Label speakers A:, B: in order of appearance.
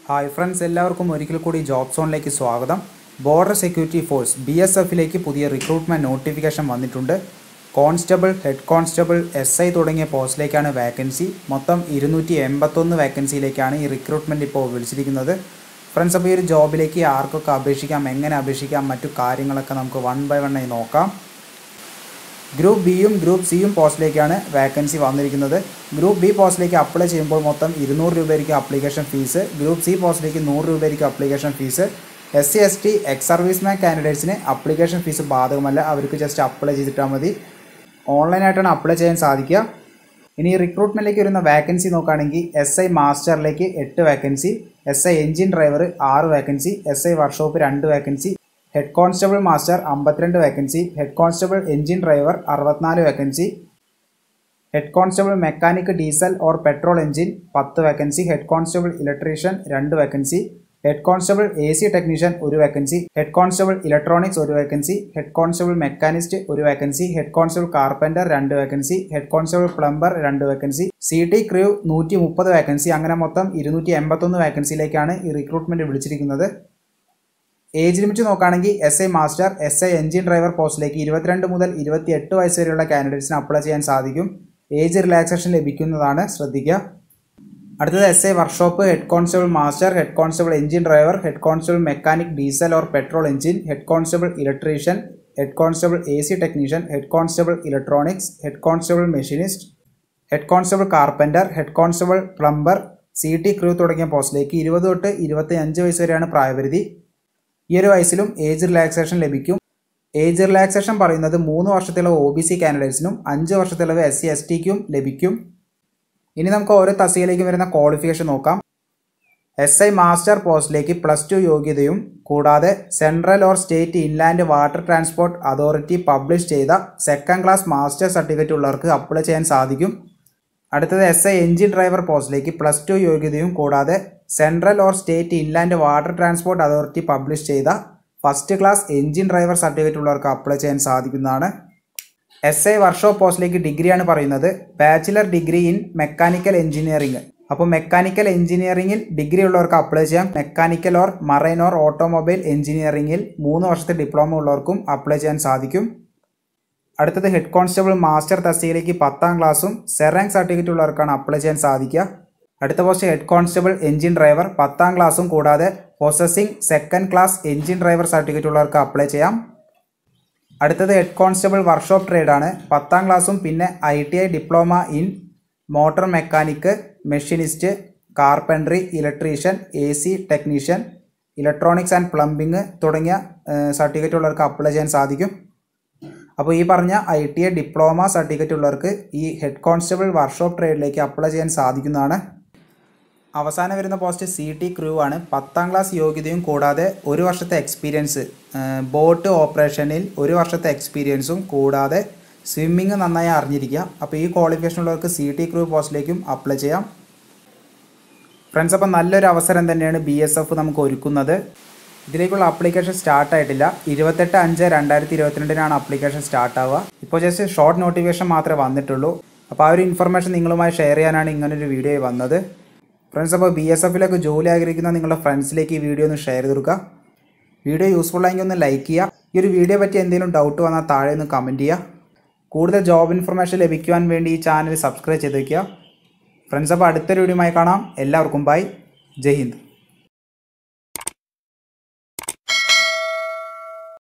A: hi friends എല്ലാവർക്കും ഒരിക്കൽ കൂടി ജോബ് സോണിലേക്ക് സ്വാഗതം border security force B S എഫിലേക്ക് പുതിയ റിക്രൂട്ട്മെൻറ്റ് നോട്ടിഫിക്കേഷൻ വന്നിട്ടുണ്ട് constable head constable S I തുടങ്ങിയ പോസ്റ്റിലേക്കാണ് വാക്കൻസി മൊത്തം ഇരുന്നൂറ്റി എൺപത്തൊന്ന് വാക്കൻസിയിലേക്കാണ് ഈ റിക്രൂട്ട്മെൻറ്റ് ഇപ്പോൾ വിളിച്ചിരിക്കുന്നത് ഫ്രണ്ട്സ് അപ്പോൾ ഈ ഒരു ജോബിലേക്ക് ആർക്കൊക്കെ അപേക്ഷിക്കാം എങ്ങനെ അപേക്ഷിക്കാം മറ്റു കാര്യങ്ങളൊക്കെ നമുക്ക് വൺ ബൈ വൺ ആയി നോക്കാം ഗ്രൂപ്പ് ബിയും ഗ്രൂപ്പ് സിയും പോസ്റ്റിലേക്കാണ് വാക്കൻസി വന്നിരിക്കുന്നത് ഗ്രൂപ്പ് ബി പോസ്റ്റിലേക്ക് അപ്ലൈ ചെയ്യുമ്പോൾ മൊത്തം ഇരുന്നൂറ് രൂപയായിരിക്കും അപ്ലിക്കേഷൻ ഫീസ് ഗ്രൂപ്പ് സി പോസ്റ്റിലേക്ക് നൂറ് രൂപയായിരിക്കും application fee S C S T ex serviceman കാൻഡിഡേറ്റ്സിന് അപ്ലിക്കേഷൻ ഫീസ് ബാധകമല്ല അവർക്ക് ജസ്റ്റ് അപ്ലൈ ചെയ്തിട്ടാൽ മതി ഓൺലൈനായിട്ടാണ് അപ്ലൈ ചെയ്യാൻ സാധിക്കുക ഇനി റിക്രൂട്ട്മെൻറ്റിലേക്ക് വരുന്ന വാക്കൻസി നോക്കുകയാണെങ്കിൽ എസ് ഐ മാസ്റ്ററിലേക്ക് എട്ട് vacancy S I engine driver ആറ് വാക്കൻസി എസ് ഐ വർക്ക്ഷോപ്പ് രണ്ട് വാക്കൻസി ഹെഡ് കോൺസ്റ്റബിൾ മാസ്റ്റർ അമ്പത്തിരണ്ട് vacancy head constable engine driver അറുപത്തിനാല് vacancy head constable mechanic diesel or petrol engine പത്ത് വേക്കൻസി ഹെഡ് കോൺസ്റ്റബിൾ ഇലക്ട്രീഷ്യൻ രണ്ട് vacancy head constable A C technician ഒരു vacancy head constable electronics ഒരു vacancy head constable machinist ഒരു vacancy head constable carpenter രണ്ട് vacancy head constable plumber രണ്ട് vacancy C T crew നൂറ്റി മുപ്പത് vacancy അങ്ങനെ മൊത്തം ഇരുന്നൂറ്റി എൺപത്തൊന്ന് വേക്കൻസിയിലേക്കാണ് ഈ റിക്രൂട്ട്മെൻറ്റ് വിളിച്ചിരിക്കുന്നത് ഏജ് ലിമിറ്റ് നോക്കുകയാണെങ്കിൽ S I master S I engine driver പോസ്റ്റിലേക്ക് ഇരുപത്തിരണ്ട് മുതൽ ഇരുപത്തി എട്ട് വയസ്സ് വരെയുള്ള കാൻഡിഡേറ്റ്സിന് അപ്ലൈ ചെയ്യാൻ സാധിക്കും ഏജ് റിലാക്സേഷൻ ലഭിക്കുന്നതാണ് ശ്രദ്ധിക്കുക അടുത്തത് S I workshop head constable master head constable engine driver head constable mechanic diesel or petrol engine head constable electrician head constable A C technician head constable electronics head constable machinist head constable carpenter head constable plumber C T crew തുടങ്ങിയ പോസ്റ്റിലേക്ക് ഇരുപത് തൊട്ട് ഇരുപത്തി അഞ്ച് വയസ്സ് വരെയാണ് പ്രായപരിധി ഈ ഒരു വയസ്സിലും ഏജ് റിലാക്സേഷൻ ലഭിക്കും ഏജ് റിലാക്സേഷൻ പറയുന്നത് മൂന്ന് വർഷത്തിലുള്ള ഒ ബി സി കാൻഡിഡേറ്റ്സിനും അഞ്ച് വർഷത്തിലുള്ള എസ് സി എസ് ടിക്കും ലഭിക്കും ഇനി നമുക്ക് ഓരോ തസ്തികയിലേക്ക് വരുന്ന ക്വാളിഫിക്കേഷൻ നോക്കാം എസ് ഐ മാസ്റ്റർ പോസ്റ്റിലേക്ക് പ്ലസ് ടു യോഗ്യതയും കൂടാതെ central or state inland water transport authority publish ചെയ്ത സെക്കൻഡ് ക്ലാസ് മാസ്റ്റർ സർട്ടിഫിക്കറ്റ് ഉള്ളവർക്ക് അപ്ലൈ ചെയ്യാൻ സാധിക്കും അടുത്തത് എസ് ഐ എഞ്ചിൻ ഡ്രൈവർ പോസ്റ്റിലേക്ക് പ്ലസ് ടു യോഗ്യതയും കൂടാതെ central or state inland water transport authority publish ചെയ്ത first class engine driver certificate ഉള്ളവർക്ക് അപ്ലൈ ചെയ്യാൻ സാധിക്കുന്നതാണ് എസ് ഐ വർക്ക്ഷോപ്പ് പോസ്റ്റിലേക്ക് ഡിഗ്രിയാണ് പറയുന്നത് bachelor degree in mechanical engineering അപ്പോൾ മെക്കാനിക്കൽ എഞ്ചിനീയറിംഗിൽ ഡിഗ്രി ഉള്ളവർക്ക് അപ്ലൈ ചെയ്യാം mechanical or marine or automobile എഞ്ചിനീയറിംഗിൽ മൂന്ന് വർഷത്തെ ഡിപ്ലോമ ഉള്ളവർക്കും അപ്ലൈ ചെയ്യാൻ സാധിക്കും അടുത്തത് ഹെഡ് കോൺസ്റ്റബിൾ മാസ്റ്റർ തസ്തികയിലേക്ക് പത്താം ക്ലാസ്സും സെറാങ് സർട്ടിഫിക്കറ്റ് ഉള്ളവർക്കാണ് അപ്ലൈ ചെയ്യാൻ സാധിക്കുക അടുത്ത post head constable engine driver പത്താം ക്ലാസ്സും കൂടാതെ processing second class engine driver certificate ഉള്ളവർക്ക് അപ്ലൈ ചെയ്യാം അടുത്തത് ഹെഡ് കോൺസ്റ്റബിൾ വർക്ക്ഷോപ്പ് ട്രേഡാണ് പത്താം ക്ലാസ്സും പിന്നെ I T I diploma in motor mechanic machinist carpentry electrician A C technician electronics and plumbing തുടങ്ങിയ സർട്ടിഫിക്കറ്റ് ഉള്ളവർക്ക് അപ്ലൈ ചെയ്യാൻ സാധിക്കും അപ്പോൾ ഈ പറഞ്ഞ I T I diploma certificate ഉള്ളവർക്ക് ഈ ഹെഡ് കോൺസ്റ്റബിൾ വർക്ക്ഷോപ്പ് ട്രേഡിലേക്ക് അപ്ലൈ ചെയ്യാൻ സാധിക്കുന്നതാണ് അവസാനം വരുന്ന പോസ്റ്റ് സി ടി ക്രൂ ആണ് പത്താം ക്ലാസ് യോഗ്യതയും കൂടാതെ ഒരു വർഷത്തെ എക്സ്പീരിയൻസ് ബോട്ട് ഓപ്പറേഷനിൽ ഒരു വർഷത്തെ എക്സ്പീരിയൻസും കൂടാതെ സ്വിമ്മിങ് നന്നായി അറിഞ്ഞിരിക്കുക അപ്പോൾ ഈ ക്വാളിഫിക്കേഷൻ ഉള്ളവർക്ക് സി ടി ക്രൂ പോസ്റ്റിലേക്കും അപ്ലൈ ചെയ്യാം ഫ്രണ്ട്സ് അപ്പം നല്ലൊരു അവസരം തന്നെയാണ് ബി എസ് എഫ് നമുക്ക് ഒരുക്കുന്നത് ഇതിലേക്കുള്ള ആപ്ലിക്കേഷൻ സ്റ്റാർട്ട് ആയിട്ടില്ല ഇരുപത്തെട്ട് അഞ്ച് രണ്ടായിരത്തി ഇരുപത്തിരണ്ടിനാണ് ആപ്ലിക്കേഷൻ സ്റ്റാർട്ട് ആവുക ഇപ്പോൾ ജസ്റ്റ് ഷോർട്ട് നോട്ടിഫിക്കേഷൻ മാത്രമേ വന്നിട്ടുള്ളൂ അപ്പോൾ ആ ഒരു ഇൻഫർമേഷൻ നിങ്ങളുമായി ഷെയർ ചെയ്യാനാണ് ഇങ്ങനൊരു വീഡിയോ വന്നത് ഫ്രണ്ട്സ് അപ്പോൾ ബി എസ് എഫിലേക്ക് ജോലി ആഗ്രഹിക്കുന്ന നിങ്ങളുടെ ഫ്രണ്ട്സിലേക്ക് ഈ വീഡിയോ ഒന്ന് ഷെയർ ചെയ്ത് കൊടുക്കുക വീഡിയോ യൂസ്ഫുൾ ആയെങ്കിൽ ഒന്ന് ലൈക്ക് ചെയ്യുക ഈ ഒരു വീഡിയോ പറ്റി എന്തെങ്കിലും ഡൗട്ട് വന്നാൽ താഴെ ഒന്ന് കമൻറ്റ് ചെയ്യുക കൂടുതൽ ജോബ് ഇൻഫർമേഷൻ ലഭിക്കുവാൻ വേണ്ടി ഈ ചാനൽ സബ്സ്ക്രൈബ് ചെയ്ത് വയ്ക്കുക ഫ്രണ്ട്സ് അപ്പോൾ അടുത്തൊരു വീഡിയോയുമായി കാണാം എല്ലാവർക്കും ബൈ ജയ് ഹിന്ദ്